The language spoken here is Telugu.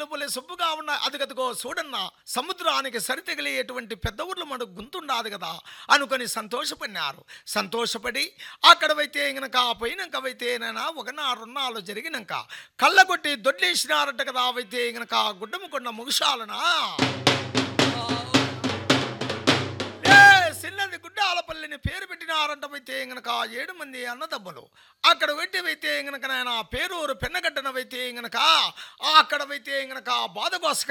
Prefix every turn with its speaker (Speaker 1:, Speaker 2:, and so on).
Speaker 1: నీళ్ళు పోలే సొప్పుగా ఉన్న అదిగదిగో చూడన్న సముద్రానికి సరితగిలేటువంటి పెద్ద ఊర్లు మనకు గుంతుండాది కదా అనుకొని సంతోషపడినారు సంతోషపడి అక్కడవైతే గనక పోయినాకవైతే నైనా ఒకనారున్నాళ్ళు జరిగినాక కళ్ళగొట్టి దొడ్లేసినారంట కదా అవైతే గనక గుడ్డముకున్న ముగుషాలనా ఏ చిన్నది గుడ్డాలపల్లిని పేరు పెట్టినారంటవైతే గనక ఏడు మంది అన్నదమ్ములు అక్కడ పెట్టివైతే గనక నాయన పేరూరు పెన్నగడ్డనవైతే గనక అక్కడవైతే గనక బాధగోసక